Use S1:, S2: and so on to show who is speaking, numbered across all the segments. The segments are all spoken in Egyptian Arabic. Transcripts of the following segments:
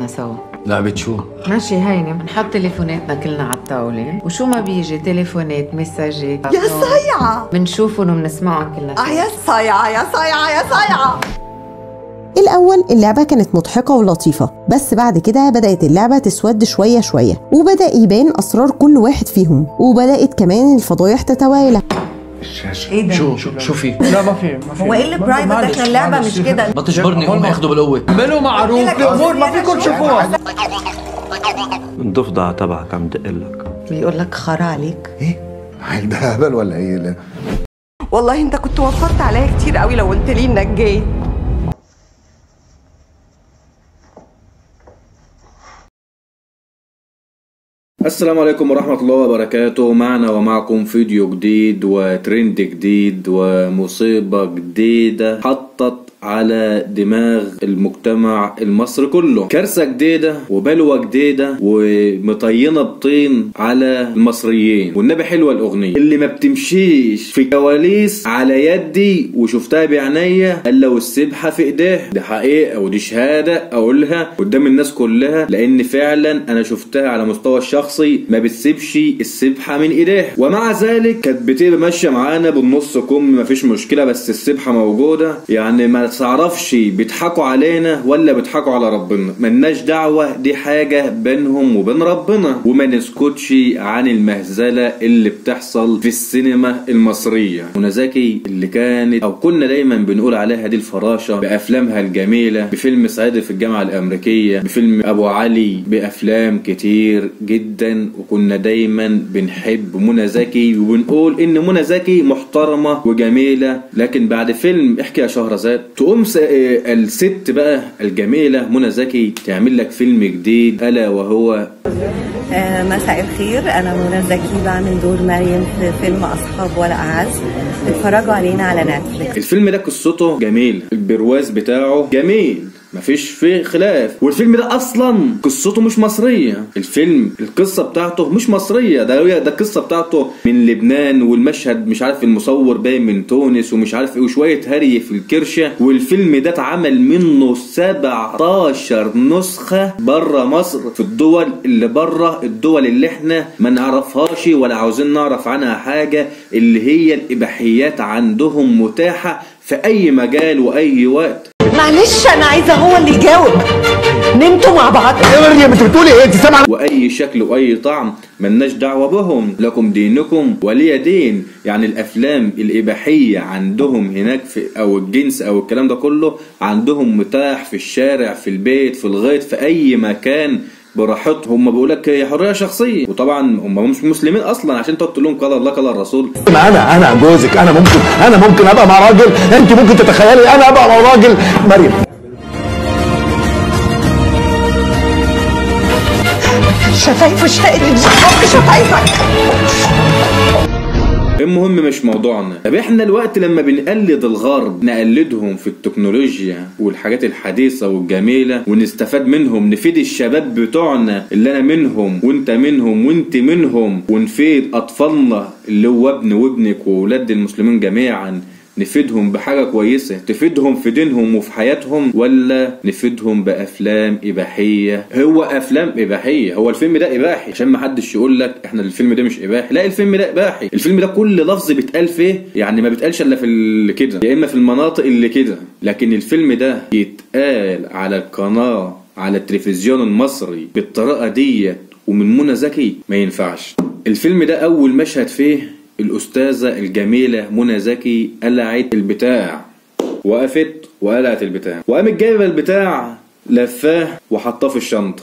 S1: نلعبها سوا
S2: لعبة شو؟
S1: ماشي هيني بنحط تليفوناتنا كلنا على الطاولة وشو ما بيجي تليفونات مساجات
S3: يا صايعة
S1: بنشوفهم وبنسمعهم كلنا
S3: آه يا صايعة يا صايعة يا صايعة
S4: الأول اللعبة كانت مضحكة ولطيفة بس بعد كده بدأت اللعبة تسود شوية شوية وبدأ يبان أسرار كل واحد فيهم وبدأت كمان الفضايح تتوالى
S2: الشاشة
S3: إيه ده؟
S2: شو شو شو في؟
S5: لا ما في ما في
S3: هو ايه اللي برايفت احنا اللعبة مش كده
S2: ما تجبرني هم ياخذوا بالقوة
S5: اعملوا معروف في امور ما فيكم تشوفوها
S6: الضفدع تبعك عم دقلك
S3: بيقول لك خرا عليك
S7: هل ده هبل ولا ايه لا
S3: والله انت كنت وفرت عليا كتير قوي لو قلت لي انك جاي
S8: السلام عليكم ورحمة الله وبركاته معنا ومعكم فيديو جديد وترند جديد ومصيبة جديدة حطت على دماغ المجتمع المصري كله كارثة جديدة وبلوى جديدة ومطينة بطين على المصريين والنبي حلوة الأغنية اللي ما بتمشيش في كواليس على يدي وشفتها بعينيا إلا والسبحة في إيديها دي حقيقة ودي شهادة أقولها قدام الناس كلها لأن فعلا أنا شفتها على مستوى الشخصي ما بتسيبش السبحة من إيديها ومع ذلك كانت بتبقى ماشية معانا بالنص كم مفيش مشكلة بس السبحة موجودة يعني ما تعرفش بيضحكوا علينا ولا بيضحكوا على ربنا ملناش دعوة دي حاجة بينهم وبين ربنا وما نسكتش عن المهزلة اللي بتحصل في السينما المصرية منى زكي اللي كانت او كنا دايما بنقول عليها دي الفراشة بافلامها الجميلة بفيلم صعيدي في الجامعة الامريكية بفيلم ابو علي بافلام كتير جدا وكنا دايما بنحب منى زكي وبنقول ان منى زكي محترمة وجميلة لكن بعد فيلم احكي يا شهرزاد تقوم س- آه، الست بقى الجميلة منى زكي تعمل لك فيلم جديد الا وهو
S9: آه، مساء الخير انا منى زكي بعمل دور مريم في فيلم اصحاب ولا اعز اتفرجوا علينا على نتفليكس
S8: الفيلم ده قصته جميل البرواز بتاعه جميل مفيش فيه خلاف والفيلم ده اصلا قصته مش مصريه الفيلم القصه بتاعته مش مصريه ده ده القصه بتاعته من لبنان والمشهد مش عارف المصور باين من تونس ومش عارف ايه وشويه هري في الكرشه والفيلم ده اتعمل منه 17 نسخه بره مصر في الدول اللي بره الدول اللي احنا ما نعرفهاش ولا عاوزين نعرف عنها حاجه اللي هي الاباحيات عندهم متاحه في اي مجال واي وقت
S3: معلش انا عايزة هو اللي يجاوب نمتوا مع بعض
S7: يا مريم انت بتقولي ايه انت سامعه
S8: واي شكل واي طعم ملناش دعوه بهم لكم دينكم ولي دين يعني الافلام الاباحيه عندهم هناك في او الجنس او الكلام ده كله عندهم متاح في الشارع في البيت في الغيط في اي مكان براحتهم هم بيقول لك هي حريه شخصيه وطبعا هم مش مسلمين اصلا عشان تقعد تقول لهم قال الله قال الرسول
S7: انا انا جوزك انا ممكن انا ممكن ابقى مع راجل انت ممكن تتخيلي انا ابقى مع راجل مريم
S3: شفايفه شقت فك شفايفك
S8: المهم مش موضوعنا طب احنا الوقت لما بنقلد الغرب نقلدهم في التكنولوجيا والحاجات الحديثة والجميلة ونستفاد منهم نفيد الشباب بتوعنا اللي انا منهم وانت منهم وانت منهم ونفيد اطفالنا اللي هو ابن وابنك وولاد المسلمين جميعا نفيدهم بحاجة كويسة تفيدهم في دينهم وفي حياتهم ولا نفيدهم بأفلام إباحية هو أفلام إباحية هو الفيلم ده إباحي عشان ما حدش يقول لك إحنا الفيلم ده مش إباحي لا الفيلم ده إباحي الفيلم ده كل لفظ بيتقال فيه يعني ما بيتقالش إلا في اللي كده يا إما في المناطق اللي كده لكن الفيلم ده يتقال على القناة على التلفزيون المصري بالطريقة ديت ومن منى زكي ما ينفعش الفيلم ده أول مشهد فيه الأستاذة الجميلة منى زكي قلعت البتاع وقفت وقلعت البتاع وقامت جايبة البتاع لفاه وحطاه في الشنطة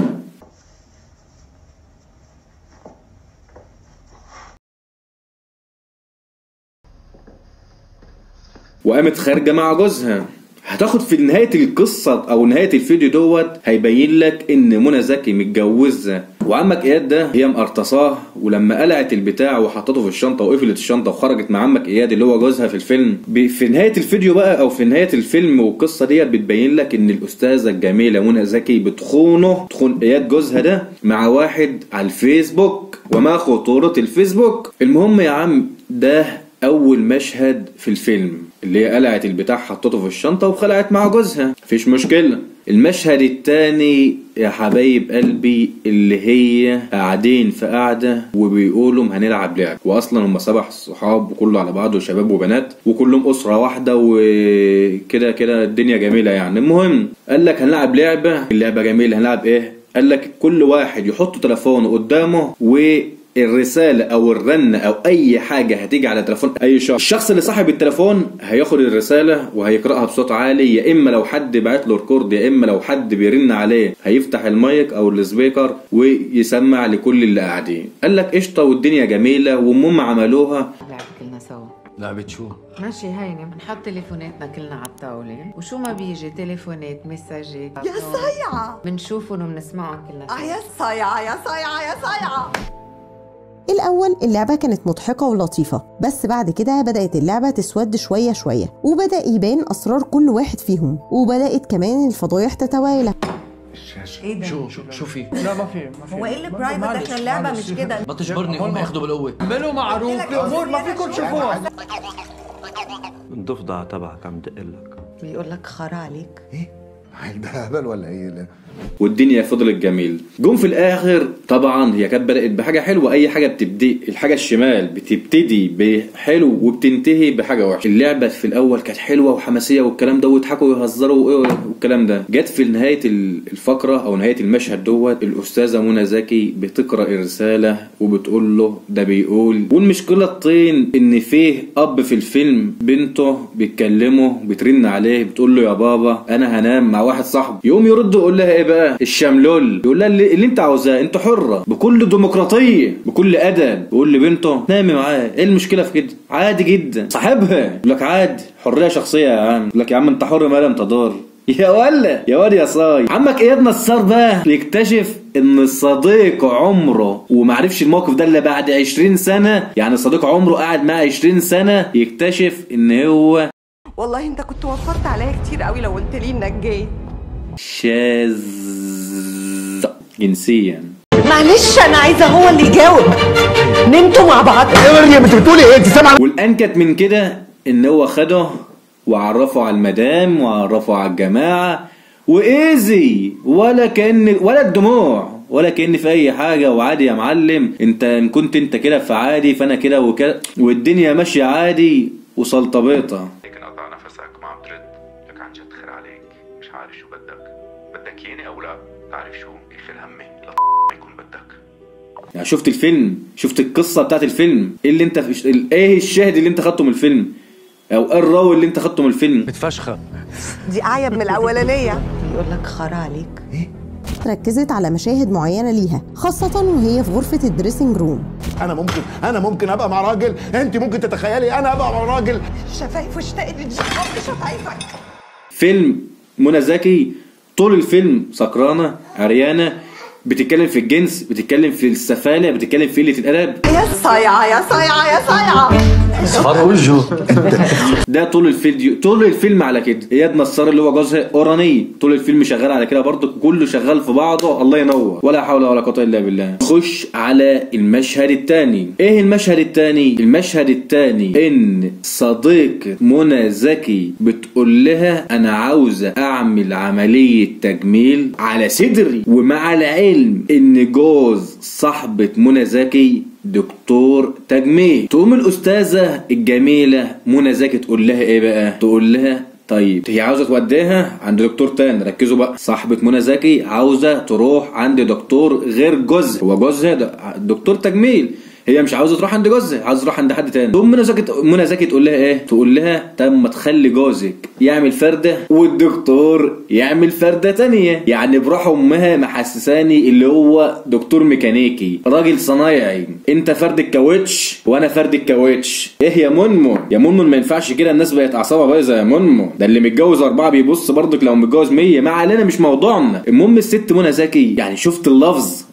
S8: وقامت خارجه مع جوزها هتاخد في نهايه القصه او نهايه الفيديو دوت هيبين لك ان منى زكي متجوزه وعمك اياد ده هي مقرطصاه ولما قلعت البتاع وحطته في الشنطه وقفلت الشنطه وخرجت مع عمك اياد اللي هو جوزها في الفيلم ب- في نهايه الفيديو بقى او في نهايه الفيلم والقصه ديت بتبين لك ان الاستاذه الجميله منى زكي بتخونه تخون اياد جوزها ده مع واحد على الفيسبوك وما خطوره الفيسبوك المهم يا عم ده اول مشهد في الفيلم اللي هي قلعت البتاع حطته في الشنطة وخلعت مع جوزها مفيش مشكلة المشهد التاني يا حبايب قلبي اللي هي قاعدين في قاعدة وبيقولوا هنلعب لعب واصلا هم سبع صحاب وكله على بعضه شباب وبنات وكلهم اسرة واحدة وكده كده الدنيا جميلة يعني المهم قال لك هنلعب لعبة اللعبة جميلة هنلعب ايه قال لك كل واحد يحط تليفونه قدامه و الرسالة أو الرن أو أي حاجة هتيجي على تليفون أي شخص الشخص اللي صاحب التليفون هياخد الرسالة وهيقرأها بصوت عالي يا إما لو حد بعت له ريكورد يا إما لو حد بيرن عليه هيفتح المايك أو السبيكر ويسمع لكل اللي قاعدين قال لك قشطة والدنيا جميلة وهم عملوها
S1: لعب كلنا سوا
S2: لعبة شو؟
S1: ماشي هينة بنحط تليفوناتنا كلنا على الطاولة وشو ما بيجي تليفونات مساجات
S3: يا صايعة
S1: بنشوفهم وبنسمعهم كلنا
S3: آه
S1: سوا
S3: يا صايعة يا صايعة يا صايعة
S4: الأول اللعبة كانت مضحكة ولطيفة بس بعد كده بدأت اللعبة تسود شوية شوية وبدأ يبان أسرار كل واحد فيهم وبدأت كمان الفضايح تتوالى
S2: الشاشة
S9: ايه ده؟
S2: شو شو شو في؟
S5: لا ما في ما في
S9: هو ايه اللي برايفت احنا اللعبه مش كده
S2: ما تجبرني هم ياخذوا بالقوة
S5: اعملوا معروف في امور ما فيكم تشوفوها
S6: الضفدع تبعك عم دقلك
S9: بيقول لك خرا عليك
S7: ده هبل ولا ايه لا
S8: والدنيا فضلت جميل جم في الاخر طبعا هي كانت بدات بحاجه حلوه اي حاجه بتبدي الحاجه الشمال بتبتدي بحلو وبتنتهي بحاجه وحشه اللعبه في الاول كانت حلوه وحماسيه والكلام ده ويضحكوا ويهزروا والكلام ده جت في نهايه الفقره او نهايه المشهد دوت الاستاذه منى زكي بتقرا الرساله وبتقول له ده بيقول والمشكله الطين ان فيه اب في الفيلم بنته بيتكلموا بترن عليه بتقول له يا بابا انا هنام مع واحد صاحبي يقوم يرد يقول لها ايه بقى الشملول يقول لها اللي, اللي انت عاوزاه انت حره بكل ديمقراطيه بكل ادب يقول لبنته نامي معاه ايه المشكله في كده عادي جدا صاحبها يقول لك عادي حريه شخصيه يا عم يقول لك يا عم انت حر ما لم تضر يا ولا يا واد يا صاي عمك اياد نصار بقى بيكتشف ان الصديق عمره ومعرفش الموقف ده الا بعد 20 سنه يعني الصديق عمره قاعد معاه 20 سنه يكتشف ان هو
S3: والله انت كنت وفرت عليا كتير قوي لو قلت لي انك جاي
S8: شاذ جنسيا
S9: معلش انا عايزه هو اللي يجاوب نمتوا مع بعض
S7: ايه يا مريم انت بتقولي ايه انت سامعه
S8: والانكت من كده ان هو خده وعرفه على المدام وعرفه على الجماعه وايزي ولا كان ولا الدموع ولا كان في اي حاجه وعادي يا معلم انت ان كنت انت كده فعادي فانا كده وكده والدنيا ماشيه عادي وسلطبيطه
S6: لكن قطع نفسك ما عم ترد لك عن جد خير عليك مش عارف شو بدك بدك ياني او لا تعرف شو اخر همي لا ما يكون بدك
S8: يعني شفت الفيلم شفت القصه بتاعت الفيلم ايه اللي انت ايه الشاهد اللي انت خدته من الفيلم او ايه الراوي اللي انت خدته من الفيلم
S2: متفشخة
S3: دي اعيب من الاولانيه
S9: بيقول لك خرا عليك
S4: ركزت على مشاهد معينة ليها خاصة وهي في غرفة الدريسنج روم
S7: انا ممكن انا ممكن ابقى مع راجل انت ممكن تتخيلي انا ابقى مع راجل
S3: شفايفه اشتقت لجحر شفايفك
S8: فيلم منى زكي طول الفيلم سكرانه عريانه بتتكلم في الجنس بتتكلم في السفاله بتتكلم في قله الادب
S3: يا صايعة يا صايعة يا صايعة
S2: اصفر وجهه
S8: ده طول الفيديو طول الفيلم على كده اياد نصار اللي هو جوزها اوراني طول الفيلم شغال على كده برضه كله شغال في بعضه الله ينور ولا حول ولا قوه الا بالله خش على المشهد الثاني ايه المشهد الثاني المشهد الثاني ان صديق منى زكي بتقول لها انا عاوزه اعمل عمليه تجميل على صدري ومع العلم ان جوز صاحبه منى زكي دكتور تجميل تقوم الاستاذه الجميله منى زكي تقول لها ايه بقى تقول لها طيب هي عاوزه توديها عند دكتور تاني ركزوا بقى صاحبه منى زكي عاوزه تروح عند دكتور غير جوزها هو جوزها د- دكتور تجميل هي مش عاوزه تروح عند جوزها عاوزه تروح عند حد تاني تقوم منى زكي منى زكي تقول لها ايه تقول لها طب ما تخلي جوزك يعمل فرده والدكتور يعمل فرده تانية يعني بروح امها محسساني اللي هو دكتور ميكانيكي راجل صنايعي انت فرد الكاوتش وانا فرد الكاوتش ايه يا منمو يا منمو ما ينفعش كده الناس بقت اعصابها بايظه يا منمو ده اللي متجوز اربعه بيبص برضك لو متجوز 100 ما علينا مش موضوعنا المهم الست منى زكي يعني شفت اللفظ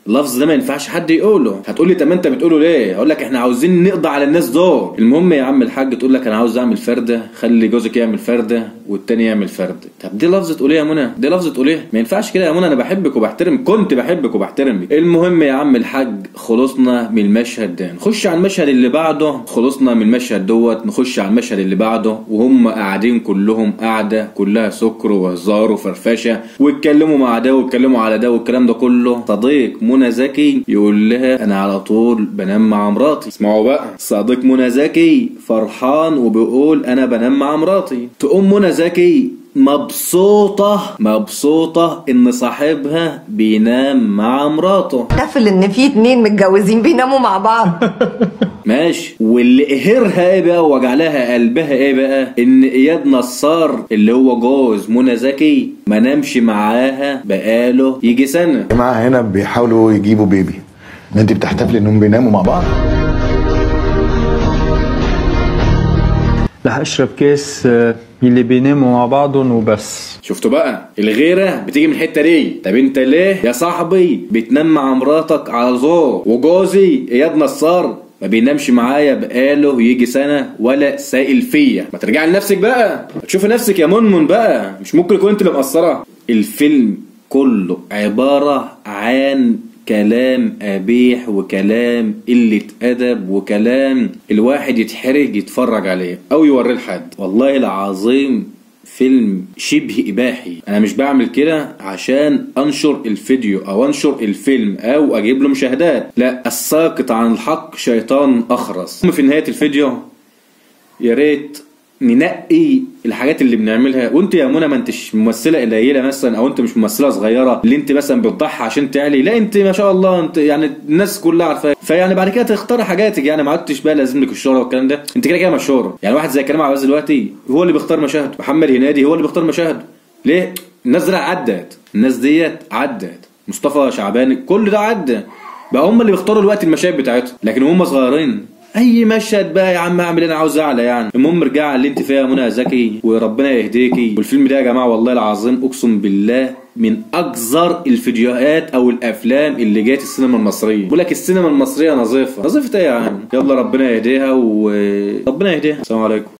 S8: اللفظ ده ما ينفعش حد يقوله هتقول لي طب ما انت بتقوله ليه اقول لك احنا عاوزين نقضي على الناس دول المهم يا عم الحاج تقول لك انا عاوز اعمل فرده خلي جوزك يعمل فرده والتاني يعمل فرده طب دي لفظه تقول ايه يا منى دي لفظه تقول ايه ما ينفعش كده يا منى انا بحبك وبحترم كنت بحبك وبحترمك المهم يا عم الحاج خلصنا من المشهد ده نخش على المشهد اللي بعده خلصنا من المشهد دوت نخش على المشهد اللي بعده وهم قاعدين كلهم قاعده كلها سكر وهزار وفرفشه ويتكلموا مع ده ويتكلموا على ده والكلام ده كله صديق منى زكي يقول لها انا على طول بنام مع مراتي اسمعوا بقى صديق منى زكي فرحان وبيقول انا بنام مع مراتي تقوم منى زكي مبسوطة مبسوطة ان صاحبها بينام مع مراته
S3: تفل ان في اتنين متجوزين بيناموا مع بعض
S8: ماشي واللي قهرها ايه بقى ووجع لها قلبها ايه بقى ان اياد نصار اللي هو جوز منى زكي ما نامش معاها بقاله يجي سنه
S7: يا جماعه هنا بيحاولوا يجيبوا بيبي ان انت بتحتفلي انهم بيناموا مع بعض
S5: رح اشرب كاس آه، اللي بيناموا مع بعضهم وبس
S8: شفتوا بقى الغيرة بتيجي من الحتة دي طب انت ليه يا صاحبي بتنام مع مراتك على زور وجوزي اياد نصار ما بينامش معايا بقاله يجي سنة ولا سائل فيا ما ترجع لنفسك بقى تشوفي نفسك يا منمن بقى مش ممكن يكون انت اللي مقصرة الفيلم كله عبارة عن كلام قبيح وكلام قلة أدب وكلام الواحد يتحرج يتفرج عليه أو يوريه لحد والله العظيم فيلم شبه إباحي أنا مش بعمل كده عشان أنشر الفيديو أو أنشر الفيلم أو أجيب له مشاهدات لا الساقط عن الحق شيطان أخرس في نهاية الفيديو يا ريت ننقي الحاجات اللي بنعملها وانت يا منى ما انتش ممثله قليله مثلا او انت مش ممثله صغيره اللي انت مثلا بتضحي عشان تعلي لا انت ما شاء الله انت يعني الناس كلها عارفاك فيعني بعد كده تختار حاجاتك يعني ما عدتش بقى لازم لك الشهره والكلام ده انت كده كده مشهوره يعني واحد زي كريم عباس دلوقتي هو اللي بيختار مشاهده محمد هنادي هو اللي بيختار مشاهده ليه الناس دي عدت الناس ديت عدت مصطفى شعبان كل ده عدى بقى هم اللي بيختاروا الوقت المشاهد بتاعتهم لكن هم صغيرين اي مشهد بقى يا عم اعمل انا عاوز اعلى يعني المهم ارجع اللي انت فيها يا منى زكي وربنا يهديكي والفيلم ده يا جماعه والله العظيم اقسم بالله من اقذر الفيديوهات او الافلام اللي جات السينما المصريه بقول لك السينما المصريه نظيفه نظيفه ايه يا عم يلا ربنا يهديها وربنا يهديها السلام عليكم